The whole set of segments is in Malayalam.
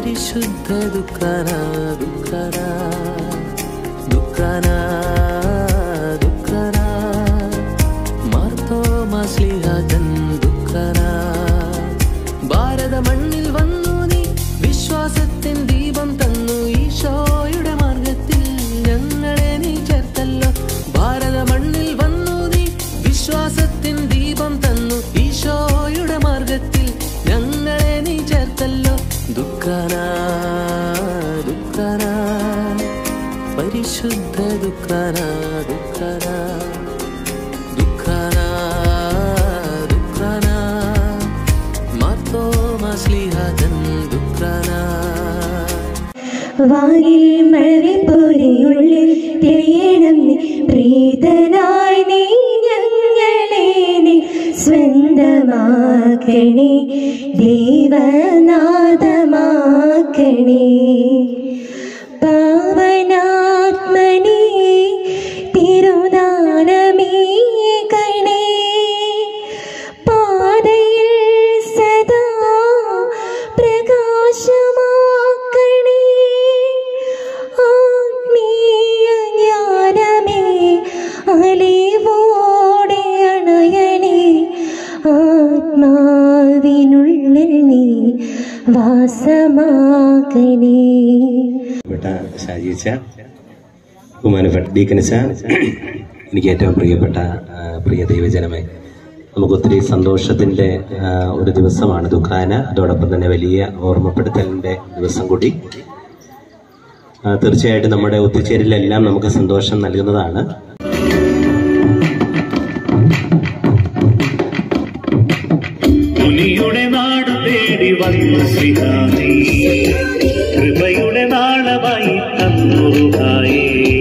പരിശുദ്ധ ദുഃഖന ദുഃഖന ദുഃഖന ദുഃഖന മാർത്തോമാശ്ലീഹജൻ ദുഃഖന ഭാരത മണ്ണിൽ വന്നു നീ വിശ്വാസത്തിൻ ദീപം തന്നു ഈശോയുടെ മാർഗത്തിൽ ഞങ്ങളെ നീ ചേർത്തല്ലോ ഭാരത മണ്ണിൽ വന്നു നീ വിശ്വാസത്തിൻ ദീപം തന്നു ഈശോയുടെ മാർഗത്തിൽ ഞങ്ങളെ നീ ചേർത്തല്ലോ ദുഃഖന ദുഃഖന പരിശുദ്ധ ദുഃഖന ദുഃഖന ദുഃഖന ദുഃഖന മാത്തോമാശ്ലീഹജൻ ദുഃഖന വാനിൽ മഴ പോലെയുള്ളിൽ തെളിയണം നീ പ്രീതനായി നീ ഞങ്ങളെ നീ സ്വന്തമാക്കണേ ദൈവനാഥമാക്കണേ പാവനാത്മനേ തിരുദാനമേ കണേ പാതയിൽ സദാ പ്രകാശമാക്കണേ ആത്മീയ ജ്ഞാനമേ അലിവോടെ അണയണേ ആത്മാവിനുള്ളിൽ നീ വാസമാക്കണേ ബഹുമാനപ്പെട്ട ഷാജിച്ച ബഹുമാനപ്പെട്ട ഡീക്കനിച്ച എനിക്ക് ഏറ്റവും പ്രിയപ്പെട്ട ആ, പ്രിയ ദൈവജനമേ നമുക്ക് ഒത്തിരി സന്തോഷത്തിൻ്റെ ആ, ഒരു ദിവസമാണ് ദുഃഖാന അതോടൊപ്പം തന്നെ വലിയ ഓർമ്മപ്പെടുത്തലിൻ്റെ ദിവസം കൂടി ആ, തീർച്ചയായിട്ടും നമ്മുടെ ഒത്തുചേരലെല്ലാം നമുക്ക് സന്തോഷം നൽകുന്നതാണ് മുനിയുടെ നാട് തേടി വന്നു ശ്രീനാഥി കൃപയുടെ നാളമായി തന്നുറുഹായി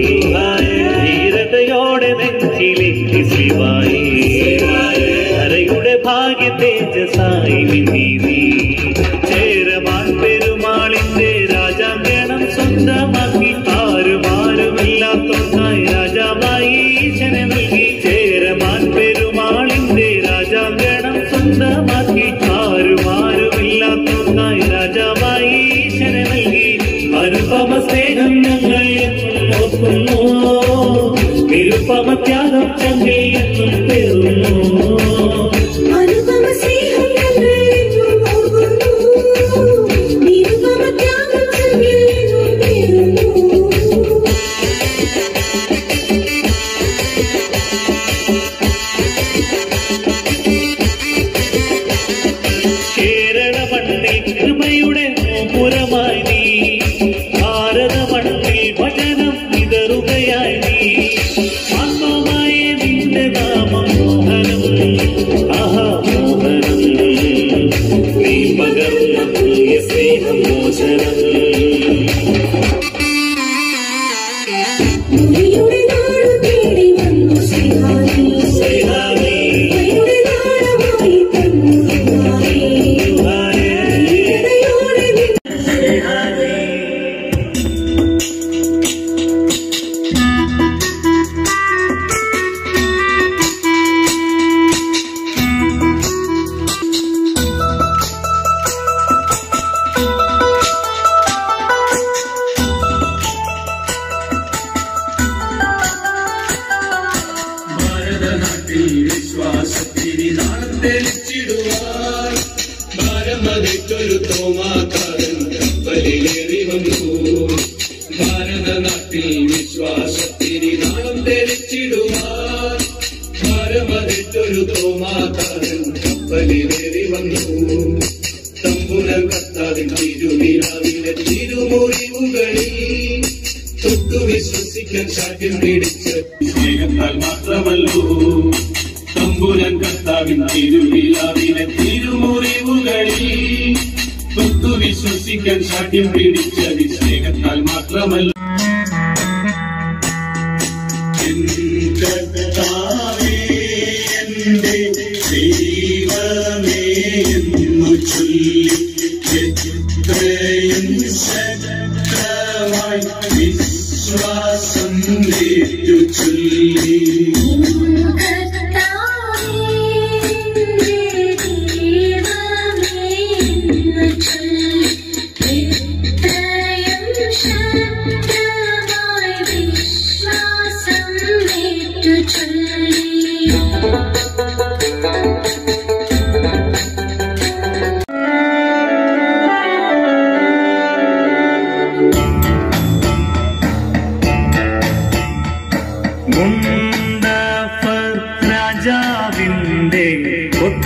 ധീരതയോടെ നെഞ്ചിലേക്ക് ശിവായി ഹരയുടെ ഭാഗ്യ തേജസായി മിന്നീ ചേരമാൻ പെരുമാളിന്റെ രാജാങ്കണം സ്വന്തമാക്കി ആരുമാരുമില്ലാത്തൊന്നായി രാജാവായി ഈശനെ നൽകി ചേരമാൻ പെരുമാളിന്റെ രാജാങ്കണം സ്വന്തമാക്കി ആരുമാരുമില്ലാത്തൊന്നായി രാജാവായി ഈശനെ നൽകി അനുപമ സ്നേഹം ഞങ്ങൾ എന്നും നോക്കുന്നു നിരുപമ ത്യാഗം ചങ്കിൽ എന്നും പേറുന്നു അനുപമ സ്നേഹം ഞങ്ങൾ എന്നും ഓർക്കുന്നു. നിരുപമ ത്യാഗം ചൊല്ലി എന്നും പേറുന്നു. കേരള മണ്ണിൽ കൃപയുടെ ഗോപുരമായി നീ ഭാരത മണ്ണിൽ വചനം വിതറുകയായി നീ ആത്മമായ നിന്റെ നാമം മോഹനം ആഹാ മോഹനം നീ പകർന്ന പുണ്യ സ്നേഹം മോചനം മുനിയുടെ നാട് തേടി വന്നു ശ്രീഹാരി. സേനാനി കൃപയുടെ നാളമായി തന്നു ശ്രീഹാരി. ധീരതയോടെ നിൻ ഭാരതനാട്ടിൽ വിശ്വാസത്തിരി നാളം തെളിച്ചിടുവാൻ ഭാരമതിറ്റൊരു തോമാക്കാരൻ കപ്പലിലേറി വന്നു ഭാരതനാട്ടിൽ വിശ്വാസത്തിരി നാളം തെളിച്ചിടുവാൻ ഭാരമതിറ്റൊരു തോമാക്കാരൻ കപ്പലിലേറി വന്നു തമ്പുരം കത്താവിൻ തിരുവിഴാവിലെ തിരുമുറിവുകളിൽ തൊട്ടു വിശ്വസിക്കാൻ സാധ്യം പിടിച്ച സ്നേഹത്താൽ മാത്രമല്ലോ തമ്പുരൻ കർത്താവിൻ തിരുവിഴാവിലെ തിരുമുറിവുകളിൽ തൊട്ടു വിശ്വസിക്കാൻ സാധ്യം പിടിച്ചത് സ്നേഹത്താൽ മാത്രമല്ല എൻ കർത്താവേ, എന്റെ ദൈവമേ എന്നു ചൊല്ലി എത്രയും ശക്തമായി വിശ്വാസം ഏറ്റു ചൊല്ലി കർത്താവേ, ദൈവമേ, എന്ന് ചൊല്ലി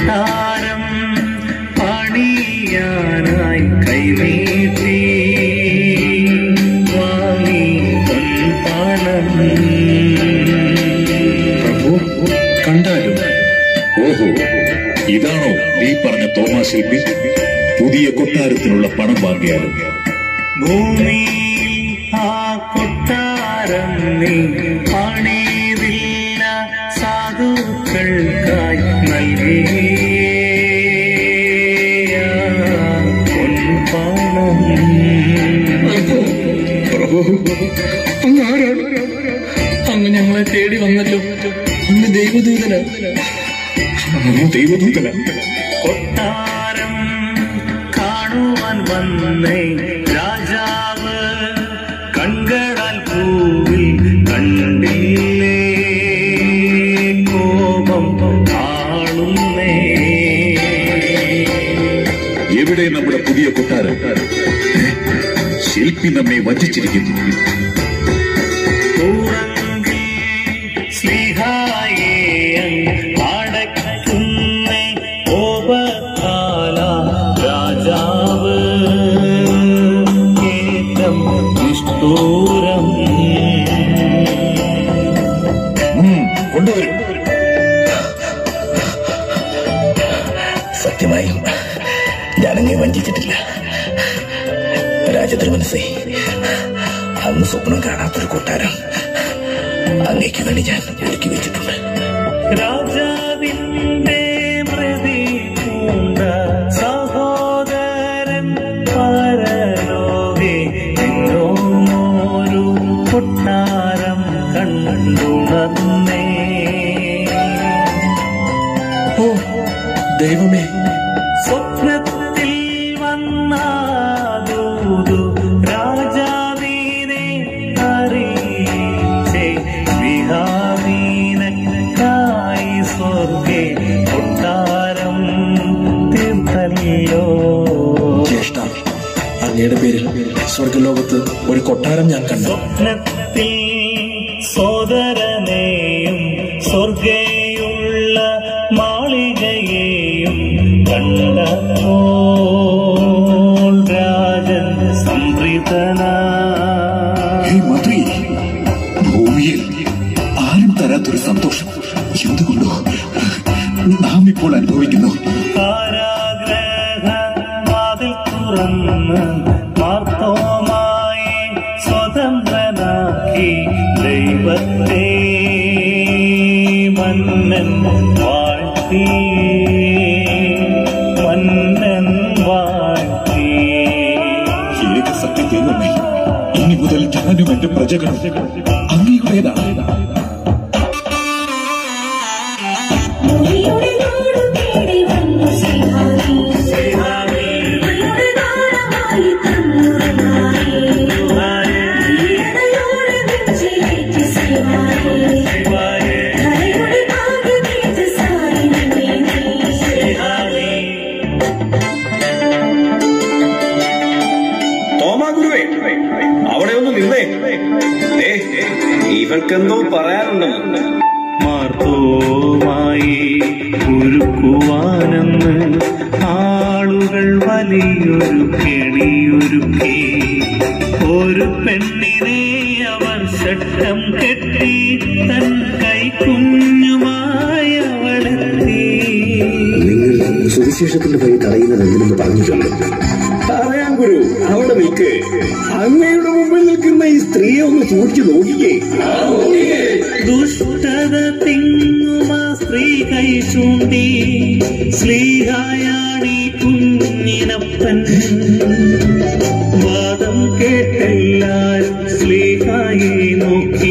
കൊട്ടാരം പണിയാനായി കൈനീട്ടി വാങ്ങി പൊൻപണം പ്രഭു കണ്ടാലും ഓഹോ ഇതാണോ നീ പറഞ്ഞ തോമാ ശില്പി പുതിയ കൊട്ടാരത്തിനുള്ള പണം വാങ്ങിയാലും ഭൂമിയിൽ ആ കൊട്ടാരം നീ പണിതില്ല സാധുക്കൾക്കായി നൽകിയ പൊൻപണം പ്രഭു അങ്ങ് ആരാണ് അങ്ങ് ഞങ്ങളെ തേടി വന്നല്ലോ അങ്ങ് ദൈവദൂതന അങ്ങ് ദൈവദൂതന കൊട്ടാരം കാണുവാൻ വന്നേ രാജാവ് കൺകളാൽ പൂവിൽ കണ്ടില്ലേ കോപം കാണുന്നേ എവിടെ നമ്മുടെ പുതിയ കൊട്ടാരം ശില്പി നമ്മെ വഞ്ചിച്ചിരിക്കുന്നു ഉറങ്ങിൽ സ്നേഹായേ അടയ്ക്കുന്നേ കോപത്താല രാജാവ് ഏറ്റം നിഷ്ഠൂരം ഉം, കൊണ്ടുവരും സത്യമായും ഞാനങ്ങെ വഞ്ചിച്ചിട്ടില്ല രാജത്തിന് മനസ്സേ അന്ന് സ്വപ്നം കാണാത്തൊരു കൊട്ടാരം അങ്ങേക്ക് വേണ്ടി ഞാൻ ഒരുക്കി വെച്ചിട്ടുണ്ട് രാജാവിന്റെ മൃതി പൂണ്ട സഹോദരൻ പരലോകെ എന്നോരു കൊട്ടാരം കണ്ടുണർന്നേ ഓ ദൈവമേ സ്വപ്നത്തിൽ വന്നാദൂതു രാജാവിനെ അറിയിച്ചേ വിഹാമീനക്കായി സ്വർഗേ കൊട്ടാരം തീർത്തല്ലോ ജ്യേഷ്ഠ അങ്ങയുടെ പേരിൽ സ്വർഗലോകത്ത് ഒരു കൊട്ടാരം ഞാൻ കണ്ടു സ്വപ്നത്തിൽ സോദരനെയും സ്വർഗയുള്ള മാളികയെയും കണ്ടപ്പോൾ രാജൻ സംപ്രീതനാ ഹേ മന്ത്രി ഭൂമിയിൽ ആരും തരാത്തൊരു സന്തോഷം എന്തുകൊണ്ടോ നാം ഇപ്പോൾ അനുഭവിക്കുന്നു കാരാഗ്രഹ വാതിൽ തുറന്ന് മാർത്തോമായി സ്വതന്ത്രനാക്കി ദൈവത്തെ മന്നൻ വാഴ്ത്തി മന്നൻ വാഴ്ത്തി ഏക സത്യദൈവമേ ഇനി മുതൽ ഞാനും എന്റെ പ്രജകളും അങ്ങയുടേതാണ് മുടിയുടെ നാട് തേടി വന്നു ശ്രീഹാരി മുടിയുടെ നാടമായി തന്നുറങ്ങായി ഈടയോടെ നെഞ്ചിലേറ്റി ശ്രീഹാരി ധരയുടെ ഭാഗ്യമേറ്റ് സായിനേ തോമാ ഗുരുവേ അവിടെ ഒന്ന് നിന്നേ ദേ, ഇവൾക്കെന്തോ പറയാനുണ്ടെന്ന് മാർത്തോമായി ഒരുക്കുവാനെന്ന് ആളുകൾ വലിയൊരു കെണിയൊരുക്കി ഒരു പെണ്ണിനെ അവർ ശട്ടം കെട്ടി തൻ കൈക്കുഞ്ഞുമായി അവളെത്തി നിങ്ങൾ സുവിശേഷത്തിന്റെ വഴി തടയുന്നത് എന്തിനെന്ന് പറഞ്ഞു ചൊല്ലും പറയാൻ ഗുരു അവിടെ നിൽക്ക് അങ്ങയുടെ മുമ്പിൽ നിൽക്കുന്ന ഈ സ്ത്രീയെ ഒന്ന് സൂക്ഷിച്ചു നോക്കിക്കേ ദുഷ്ടത തിങ്ങുമാ സ്ത്രീ കൈ ചൂണ്ടി സ്ത്രീഹായാണി കുഞ്ഞിനപ്പൻ വാദം കേട്ടെല്ലാരും സ്ത്രീഹായെ നോക്കി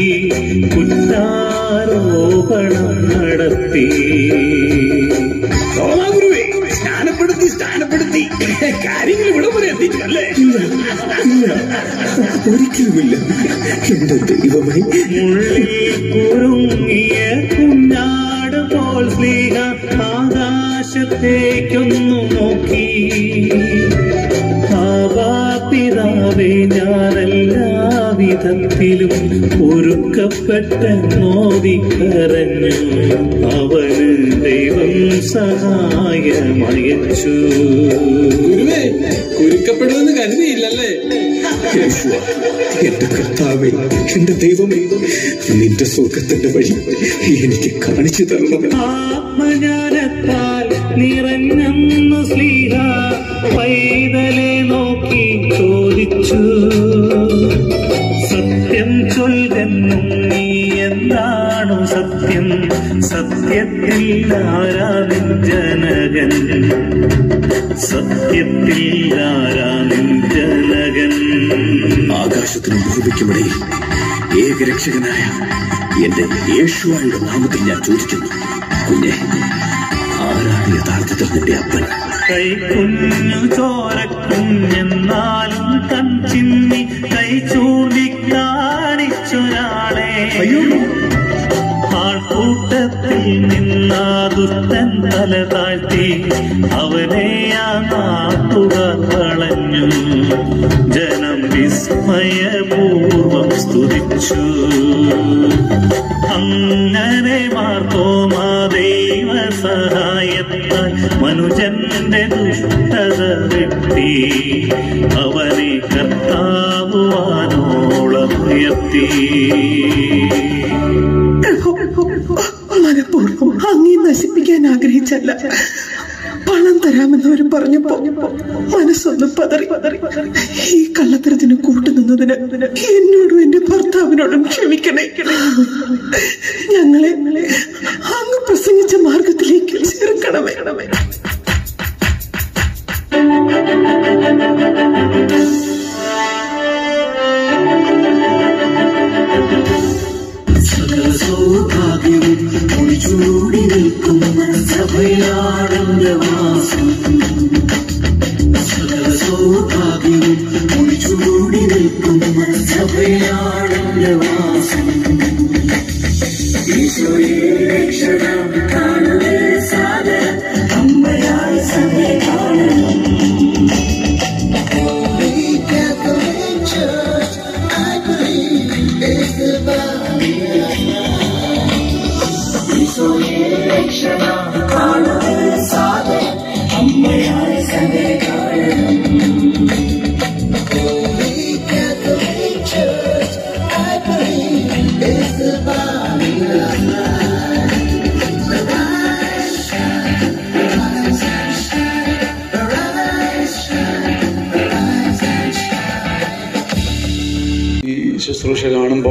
കുറ്റാരോപണം നടത്തി തോമാ ഗുരുവേ സ്നാനപ്പെടുത്തി സ്നാനപ്പെടുത്തി കാര്യങ്ങൾ ഇവിടെ വരെ എത്തിച്ചു അല്ലേ ഒരിക്കലുമില്ല എന്റെ ദൈവമേ ഉള്ളിൽ കുറുങ്ങിയ കുഞ്ഞാട് പോൽ സ്ത്രീക ആകാശത്തേക്കൊന്നു നോക്കി ആവാ പിതാവേ ഞാനല്ല വിധത്തിലും ഒരുക്കപ്പെട്ട നോദിക്കരഞ്ഞു അവന് ദൈവം സഹായമയച്ചു കുരുക്കപ്പെടുമെന്ന് കരുതിയില്ലല്ലേ യേശുവ, എന്റെ കർത്താവേ എന്റെ ദൈവമേ നിന്റെ സുഖത്തിന്റെ വഴി എനിക്ക് കാണിച്ചു തരണം ആത്മജ്ഞാനത്താൽ നിറഞ്ഞന്നു സ്ലീഹ പൈതലെ നോക്കി ചോദിച്ചു സത്യം ചൊല്ലെന്നും നീ എന്താണു സത്യം സത്യത്തിൽ ആരാ നിൻ ജനകൻ സത്യത്തിൽ ആരാ നിൻ ജനകൻ ആകാശത്തിനും ഭൂമിക്കുമിടയിൽ ഏകരക്ഷകനായ എന്റെ യേശുവായുടെ നാമത്തിൽ ഞാൻ ചോദിക്കുന്നു കുഞ്ഞെ ആരാണ് യഥാർത്ഥത്തിൽ നിന്റെ അപ്പൻ കൈക്കുഞ്ഞു ചോരക്കുഞ്ഞെന്നാലും കൺ ചിന്നി കൈ ചൂണ്ടിക്കാണിച്ചൊരാളെ ആൾക്കൂട്ടത്തിൽ നിന്നാ ദുഷ്ടൻ തല താഴ്ത്തി അവനെ ആ നാട്ടുകാർ കളഞ്ഞു ജനം വിസ്മയപൂർവം സ്തുതിച്ചു അങ്ങനെ മാർത്തോമാ ദൈവ സഹായത്താൽ മനുജന്റെ ദുഷ്ടത വെട്ടി അവനെ കർത്താവുവാനോളം ഉയർത്തി മനഃപൂർവ്വം അങ്ങേ നശിപ്പിക്കാൻ ആഗ്രഹിച്ചല്ല പണം തരാമെന്നവരും പറഞ്ഞപ്പോ മനസ്സൊന്ന് പതറി ഈ കള്ളത്തരത്തിന് കൂട്ടുനിന്നതിന് എന്നോടും എന്റെ ഭർത്താവിനോടും ക്ഷമിക്കണേ ഞങ്ങളെ അങ്ങ് പ്രസംഗിച്ച മാർഗത്തിലേക്ക് ചേർക്കണമേ സകല സൗഭാഗ്യവും ഒളിച്ചൂടി നിൽക്കും സഭയാണെന്റെ വാസം സകല സൗഭാഗ്യവും ഒളിച്ചൂടി നിൽക്കും സഭയാണെന്റെ വാസം ഈശോയെ രക്ഷണം കാണുന്നേ സാധന അമ്മയായി സഭയെ കാണണം Holy Catholic Church, I believe is the body of ഈശോയെ രക്ഷണം കാണുന്നേ സാധന അമ്മയായി സഭയെ കാണണം Holy Catholic Church, I believe is the body of ഈ ശുശ്രൂഷ കാണുമ്പം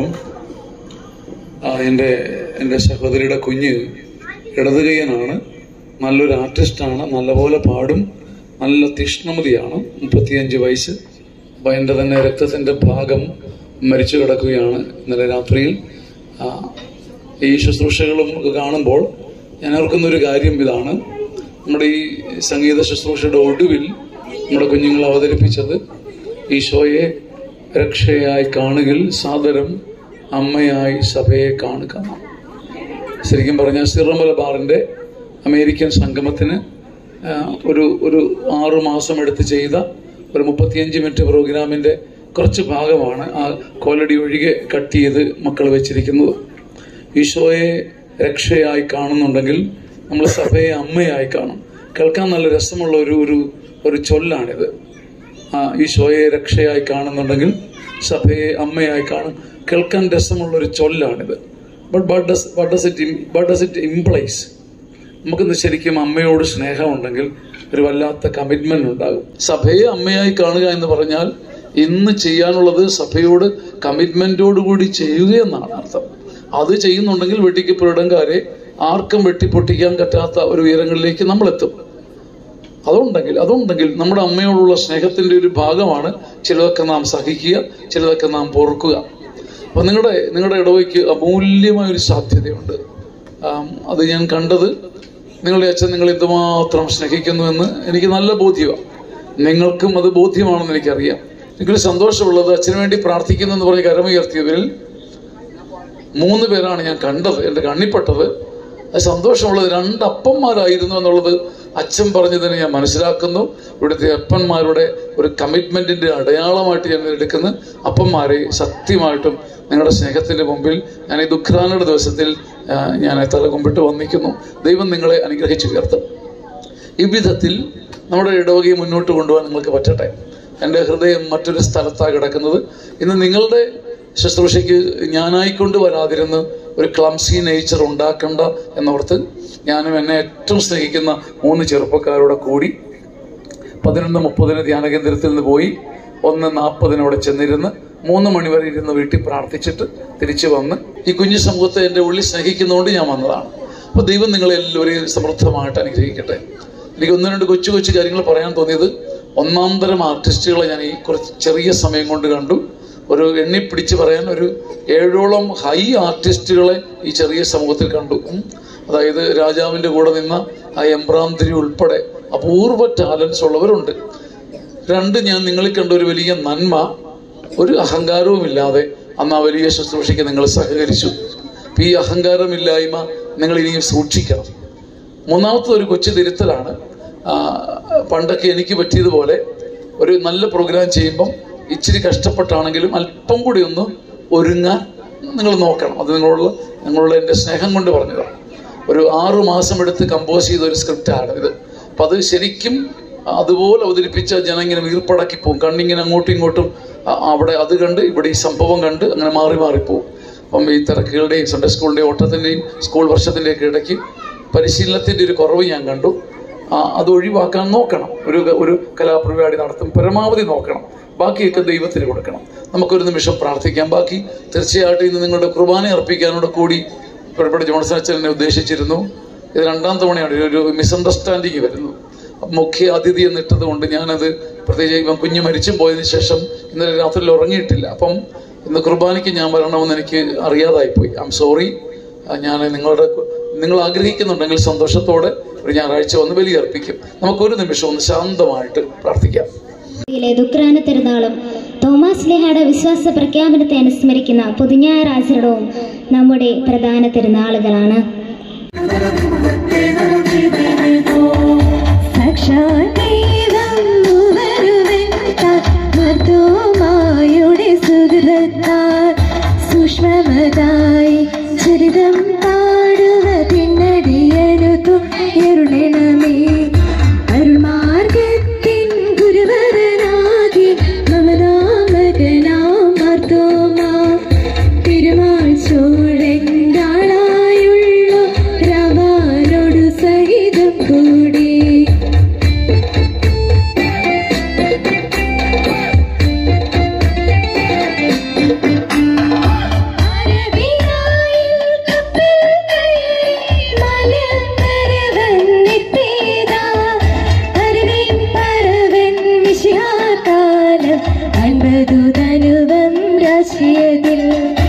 ആ, എൻ്റെ എൻ്റെ സഹോദരിയുടെ കുഞ്ഞ് ഇടതുകയ്യനാണ് നല്ലൊരു ആർട്ടിസ്റ്റാണ് നല്ലപോലെ പാടും നല്ല തീഷ്ണമതിയാണ് മുപ്പത്തിയഞ്ച് വയസ്സ് അപ്പം എൻ്റെ തന്നെ രക്തത്തിൻ്റെ ഭാഗം മരിച്ചു കിടക്കുകയാണ് ഇന്നലെ രാത്രിയിൽ ആ, ഈ ശുശ്രൂഷകളും ഒക്കെ കാണുമ്പോൾ ഞാൻ ഓർക്കുന്നൊരു കാര്യം ഇതാണ് നമ്മുടെ ഈ സംഗീത ശുശ്രൂഷയുടെ ഒടുവിൽ നമ്മുടെ കുഞ്ഞുങ്ങൾ അവതരിപ്പിച്ചത് ഈശോയെ രക്ഷയായി കാണുകിൽ സാദരം അമ്മയായി സഭയെ കാണുക ശരിക്കും പറഞ്ഞാൽ സിറമല ബാറിന്റെ അമേരിക്കൻ സംഗമത്തിന് ആ, ഒരു ഒരു ആറു മാസം എടുത്ത് ചെയ്ത ഒരു മുപ്പത്തിയഞ്ച് മിനിറ്റ് പ്രോഗ്രാമിന്റെ കുറച്ച് ഭാഗമാണ് ആ കോലടി ഒഴികെ കട്ട് ചെയ്ത് മക്കൾ വെച്ചിരിക്കുന്നത് ഈശോയെ രക്ഷയായി കാണുന്നുണ്ടെങ്കിൽ നമ്മൾ സഭയെ അമ്മയായി കാണും കേൾക്കാൻ നല്ല രസമുള്ള ഒരു ഒരു ഒരു ചൊല്ലാണിത് ആ ഈശോയെ രക്ഷയായി കാണുന്നുണ്ടെങ്കിൽ സഭയെ അമ്മയായി കാണും കേൾക്കാൻ രസമുള്ള ഒരു ചൊല്ലാണിത് but but does but does it but does it implies നമുക്കിന്ന് ശരിക്കും അമ്മയോട് സ്നേഹമുണ്ടെങ്കിൽ ഒരു വല്ലാത്ത കമ്മിറ്റ്മെന്റ് ഉണ്ടാകും സഭയെ അമ്മയായി കാണുക എന്ന് പറഞ്ഞാൽ ഇന്ന് ചെയ്യാനുള്ളത് സഭയോട് കമ്മിറ്റ്മെന്റോടുകൂടി ചെയ്യുക എന്നാണ് അർത്ഥം അത് ചെയ്യുന്നുണ്ടെങ്കിൽ വെട്ടിക്കപ്പെടങ്കാരെ ആർക്കും വെട്ടിപ്പൊട്ടിക്കാൻ പറ്റാത്ത ഒരു ഉയരങ്ങളിലേക്ക് നമ്മൾ എത്തും അതുണ്ടെങ്കിൽ അതുണ്ടെങ്കിൽ നമ്മുടെ അമ്മയോടുള്ള സ്നേഹത്തിന്റെ ഒരു ഭാഗമാണ് ചിലതൊക്കെ നാം സഹിക്കുക ചിലതൊക്കെ നാം പൊറുക്കുക അപ്പൊ നിങ്ങളുടെ നിങ്ങളുടെ ഇടവയ്ക്ക് അമൂല്യമായ ഒരു സാധ്യതയുണ്ട് ആം, അത് ഞാൻ കണ്ടത് നിങ്ങളുടെ അച്ഛൻ നിങ്ങൾ എന്തുമാത്രം സ്നേഹിക്കുന്നുവെന്ന് എനിക്ക് നല്ല ബോധ്യമാണ് നിങ്ങൾക്കും അത് ബോധ്യമാണെന്ന് എനിക്കറിയാം എനിക്കൊരു സന്തോഷമുള്ളത് അച്ഛന് വേണ്ടി പ്രാർത്ഥിക്കുന്നു എന്ന് പറഞ്ഞ് കരമുയർത്തിയവരിൽ മൂന്ന് പേരാണ് ഞാൻ കണ്ടത് എൻ്റെ കണ്ണിപ്പെട്ടത് അത് സന്തോഷമുള്ളത് രണ്ട് അപ്പന്മാരായിരുന്നു എന്നുള്ളത് അച്ഛൻ പറഞ്ഞതിന് ഞാൻ മനസ്സിലാക്കുന്നു ഇവിടുത്തെ അപ്പന്മാരുടെ ഒരു കമ്മിറ്റ്മെന്റിന്റെ അടയാളമായിട്ട് ഞാൻ എടുക്കുന്നു അപ്പന്മാരെ സത്യമായിട്ടും നിങ്ങളുടെ സ്നേഹത്തിന്റെ മുമ്പിൽ ഞാൻ ഈ ദുഃഖാനയുടെ ദിവസത്തിൽ ആ, ഞാൻ തലകുമ്പിട്ട് വന്നിക്കുന്നു ദൈവം നിങ്ങളെ അനുഗ്രഹിച്ചു ഉയർത്തും ഈ വിധത്തിൽ നമ്മുടെ ഇടവകയെ മുന്നോട്ട് കൊണ്ടുപോകാൻ നിങ്ങൾക്ക് പറ്റട്ടെ എൻ്റെ ഹൃദയം മറ്റൊരു സ്ഥലത്താണ് കിടക്കുന്നത് ഇന്ന് നിങ്ങളുടെ ശുശ്രൂഷയ്ക്ക് ഞാനായിക്കൊണ്ട് വരാതിരുന്ന് ഒരു ക്ലംസി നേച്ചർ ഉണ്ടാക്കണ്ട എന്നോർത്ത് ഞാനും എന്നെ ഏറ്റവും സ്നേഹിക്കുന്ന മൂന്ന് ചെറുപ്പക്കാരോടെ കൂടി പതിനൊന്ന് മുപ്പതിന് ധ്യാന കേന്ദ്രത്തിൽ നിന്ന് പോയി ഒന്ന് നാൽപ്പതിന് അവിടെ ചെന്നിരുന്ന് മൂന്ന് മണിവരെ ഇരുന്ന് വീട്ടിൽ പ്രാർത്ഥിച്ചിട്ട് തിരിച്ചു വന്ന് ഈ കുഞ്ഞു സമൂഹത്തെ എൻ്റെ ഉള്ളിൽ സ്നേഹിക്കുന്നതുകൊണ്ട് ഞാൻ വന്നതാണ് അപ്പോൾ ദൈവം നിങ്ങളെ എല്ലാവരെയും സമൃദ്ധമായിട്ട് അനുഗ്രഹിക്കട്ടെ എനിക്ക് ഒന്ന് രണ്ട് കൊച്ചു കൊച്ചു കാര്യങ്ങൾ പറയാൻ തോന്നിയത് ഒന്നാം തരം ആർട്ടിസ്റ്റുകളെ ഞാൻ ഈ കുറച്ച് ചെറിയ സമയം കൊണ്ട് കണ്ടു ഒരു എണ്ണി പിടിച്ച് പറയാൻ ഒരു ഏഴോളം ഹൈ ആർട്ടിസ്റ്റുകളെ ഈ ചെറിയ സമൂഹത്തിൽ കണ്ടു ഉം. അതായത് രാജാവിൻ്റെ കൂടെ നിന്ന ആ എംബ്രാന്തിരി ഉൾപ്പെടെ അപൂർവ ടാലൻസ് ഉള്ളവരുണ്ട് രണ്ട് ഞാൻ നിങ്ങളിൽ കണ്ട ഒരു വലിയ നന്മ ഒരു അഹങ്കാരവും ഇല്ലാതെ അന്ന് ആ വലിയ ശുശ്രൂഷയ്ക്ക് നിങ്ങൾ സഹകരിച്ചു അപ്പൊ ഈ അഹങ്കാരമില്ലായ്മ നിങ്ങൾ ഇനിയും സൂക്ഷിക്കണം മൂന്നാമത്തെ ഒരു കൊച്ചു തിരുത്തലാണ് ആ, പണ്ടൊക്കെ എനിക്ക് പറ്റിയതുപോലെ ഒരു നല്ല പ്രോഗ്രാം ചെയ്യുമ്പം ഇച്ചിരി കഷ്ടപ്പെട്ടാണെങ്കിലും അല്പം കൂടി ഒന്ന് ഒരുങ്ങാൻ നിങ്ങൾ നോക്കണം അത് നിങ്ങളോട് നിങ്ങളോട് എൻ്റെ സ്നേഹം കൊണ്ട് പറഞ്ഞതാണ് ഒരു ആറു മാസം എടുത്ത് കമ്പോസ് ചെയ്ത ഒരു സ്ക്രിപ്റ്റാണ് ഇത് അപ്പം അത് ശരിക്കും അതുപോലെ അവതരിപ്പിച്ച ജനം ഇങ്ങനെ വീർപ്പടക്കി പോകും കണ്ണിങ്ങനെ അങ്ങോട്ടും ഇങ്ങോട്ടും അ- അവിടെ അത് കണ്ട് ഇവിടെ ഈ സംഭവം കണ്ട് അങ്ങനെ മാറി മാറിപ്പോവും അപ്പം ഈ തിരക്കുകളുടെയും സൺഡേ സ്കൂളിൻ്റെയും ഓട്ടത്തിൻ്റെയും സ്കൂൾ വർഷത്തിൻ്റെയൊക്കെ ഇടയ്ക്ക് പരിശീലനത്തിൻ്റെ ഒരു കുറവ് ഞാൻ കണ്ടു ആ, അത് ഒഴിവാക്കാൻ നോക്കണം ഒരു ഒരു കലാപരിപാടി നടത്തും പരമാവധി നോക്കണം ബാക്കിയൊക്കെ ദൈവത്തിന് കൊടുക്കണം നമുക്കൊരു നിമിഷം പ്രാർത്ഥിക്കാം ബാക്കി തീർച്ചയായിട്ടും ഇന്ന് നിങ്ങളുടെ കുർബാന അർപ്പിക്കാനോട് കൂടി പുറപ്പെട്ട ജോൺസൺ അച്ഛൻ എന്നെ ഉദ്ദേശിച്ചിരുന്നു ഇത് രണ്ടാം തവണയാണ് ഒരു മിസ്അണ്ടർസ്റ്റാൻഡിങ് വരുന്നു മുഖ്യ അതിഥി എന്നിട്ടത് കൊണ്ട് ഞാനത് പ്രത്യേകിച്ച് ഇവൻ കുഞ്ഞ് മരിച്ചും പോയതിനു ശേഷം ഇന്നലെ രാത്രിയിൽ ഉറങ്ങിയിട്ടില്ല അപ്പം ഇന്ന് കുർബാനയ്ക്ക് ഞാൻ വരണമെന്ന് എനിക്ക് അറിയാതായിപ്പോയി ഐ എം സോറി ഞാൻ നിങ്ങളുടെ നിങ്ങൾ ആഗ്രഹിക്കുന്നുണ്ടെങ്കിൽ സന്തോഷത്തോടെ ഒരു ഞായറാഴ്ച വന്ന് ബലിയർപ്പിക്കും നമുക്കൊരു നിമിഷം ഒന്ന് ശാന്തമായിട്ട് പ്രാർത്ഥിക്കാം യിലെ ദുഃഖാന തിരുനാളും തോമസ് ലേഹയുടെ വിശ്വാസ പ്രഖ്യാപനത്തെ അനുസ്മരിക്കുന്ന പുതുഞ്ഞായർ ആചരണവും നമ്മുടെ പ്രധാന തിരുനാളുകളാണ് സൂക്ഷ്മമതായി ചരിതം പാടുവതിനടിയനുതു എരുളണമേ അരുൾമാർഗത്തിൻ ഗുരുവരനാകി മമനാമകനാം മർദ്ദോമാ തിരുമാൽ ചോഴെങ്കാളായുള്ള രവാനോടു സഹിതം കൂടി അൻപതുതനുവം രാശിയതിൽ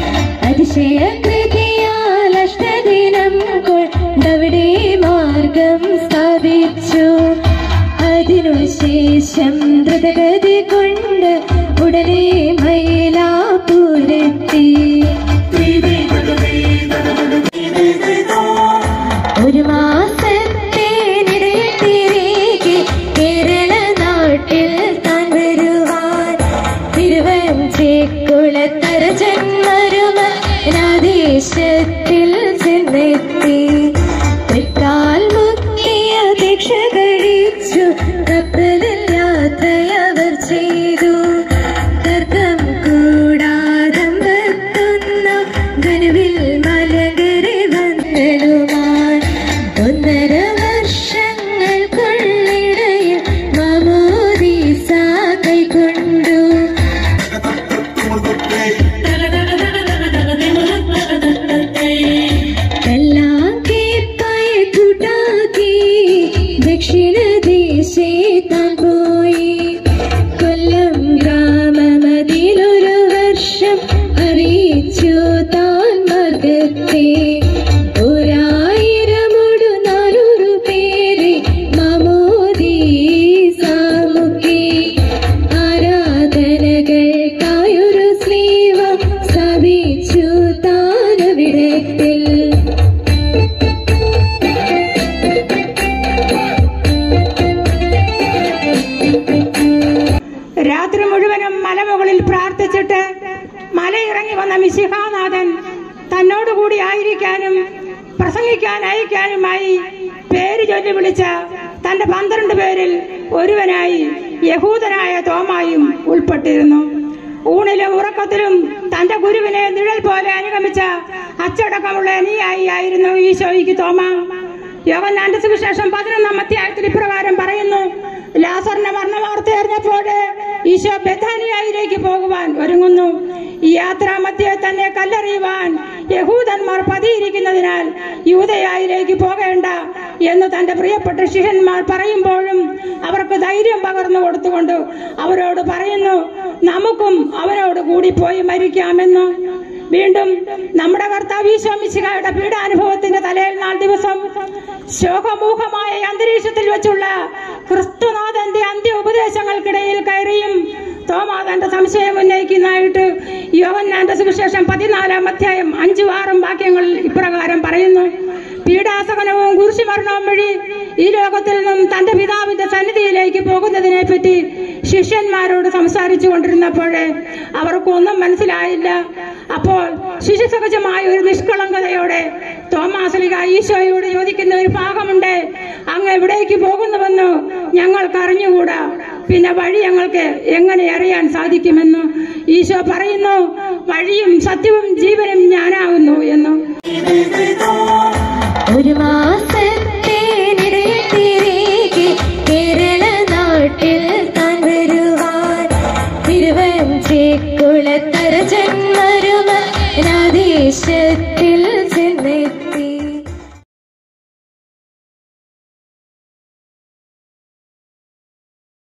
അതിശയകൃതിയാൽ അഷ്ടദിനം കൊണ്ടവിടെ മാർഗം സ്ഥാപിച്ചു അതിനു ശേഷം ദ്രുതഗതി കൊണ്ട് ഉടനെ മയിലാപൂരെത്തി ഒരു മാസത്തെ തിരികെ കേരള നാട്ടിൽ താൻ വരുവാൻ തിരുവഞ്ചേക്കുളത്തര ജന്മരുമ ദേശത്തിൽ ചെന്നെത്തി തൃക്കാൽ മുത്തിയ ദീക്ഷ കഴിച്ചു കപ്പലിൽ യാത്രയവർ ചെയ്തു കർത്ത മലമുകളിൽ പ്രാർത്ഥിച്ചിട്ട് മലയിറങ്ങി വന്ന മിശിഹാനാഥൻ തന്നോടുകൂടി ആയിരിക്കാനും പ്രസംഗിക്കാൻ അയക്കാനുമായി പേര് ചൊല്ലി വിളിച്ച തന്റെ പന്ത്രണ്ട് പേരിൽ ഒരുവനായി യഹൂദനായ തോമായും ഉൾപ്പെട്ടിരുന്നു ഊണിലും ഉറക്കത്തിലും തന്റെ ഗുരുവിനെ നിഴൽ പോലെ അനുഗമിച്ച അച്ചടക്കമുള്ള അനുയായി ആയിരുന്നു ഈശോയ്ക്ക് തോമ യോഗന്നാന്റെ സുവിശേഷം പതിനൊന്നാം അധ്യായത്തിൽ ഇപ്രകാരം പറയുന്നു ലാസറിന്റെ മരണവാർത്ത അറിഞ്ഞപ്പോൾ ഈശോ ബഥാനിയായിലേക്ക് പോകുവാൻ ഒരുങ്ങുന്നു ഈ യാത്രാമധ്യേ തന്നെ കല്ലെറിയുവാൻ യഹൂദന്മാർ പതിയിരിക്കുന്നതിനാൽ യൂതയായിലേക്ക് പോകേണ്ട എന്ന് തന്റെ പ്രിയപ്പെട്ട ശിഷ്യന്മാർ പറയുമ്പോഴും അവർക്ക് ധൈര്യം പകർന്നു കൊടുത്തുകൊണ്ട് അവരോട് പറയുന്നു നമുക്കും അവരോട് കൂടി പോയി മരിക്കാമെന്ന് വീണ്ടും നമ്മുടെ കർത്താവ് ഈശോമിശിഹായുടെ പീഡാനുഭവത്തിന്റെ തലയിൽ നാൾ ദിവസം ശോകമൂഹമായ ഈ അന്തരീക്ഷത്തിൽ വെച്ചുള്ള ക്രിസ്തുനാഥന്റെ അന്ത്യ ഉപദേശങ്ങൾക്കിടയിൽ കയറിയും തോമാ തന്റെ സംശയം ഉന്നയിക്കുന്നതായിട്ട് യോഹന്നാന്റെ സുവിശേഷം പതിനാലാം അധ്യായം അഞ്ചും ആറും വാക്യങ്ങളിൽ ഇപ്രകാരം പറയുന്നു പീഡാസകനവും കുരിശുമരണവും വഴി ഈ ലോകത്തിൽ നിന്നും തന്റെ പിതാവിന്റെ സന്നിധിയിലേക്ക് പോകുന്നതിനെ പറ്റി ശിഷ്യന്മാരോട് സംസാരിച്ചു കൊണ്ടിരുന്നപ്പോഴേ അവർക്കൊന്നും മനസ്സിലായില്ല അപ്പോൾ ശിശുസഹജമായ ഒരു നിഷ്കളങ്കതയോടെ തോമാസലിക ഈശോയോട് ചോദിക്കുന്ന ഒരു ഭാഗമുണ്ട് അങ്ങ് എവിടേക്ക് പോകുന്നുവെന്ന് ഞങ്ങൾക്ക് അറിഞ്ഞുകൂടാ പിന്നെ വഴി ഞങ്ങൾക്ക് എങ്ങനെ അറിയാൻ സാധിക്കുമെന്ന് ഈശോ പറയുന്നു വഴിയും സത്യവും ജീവനും ഞാനാകുന്നു എന്ന് ഒരു മാസത്തേനിടയിലേക്ക് കേരള നാട്ടിൽ താൻ വരുവാൻ തിരുവഞ്ചിക്കുളത്തര ജന്മരുമ നദീശത്ത്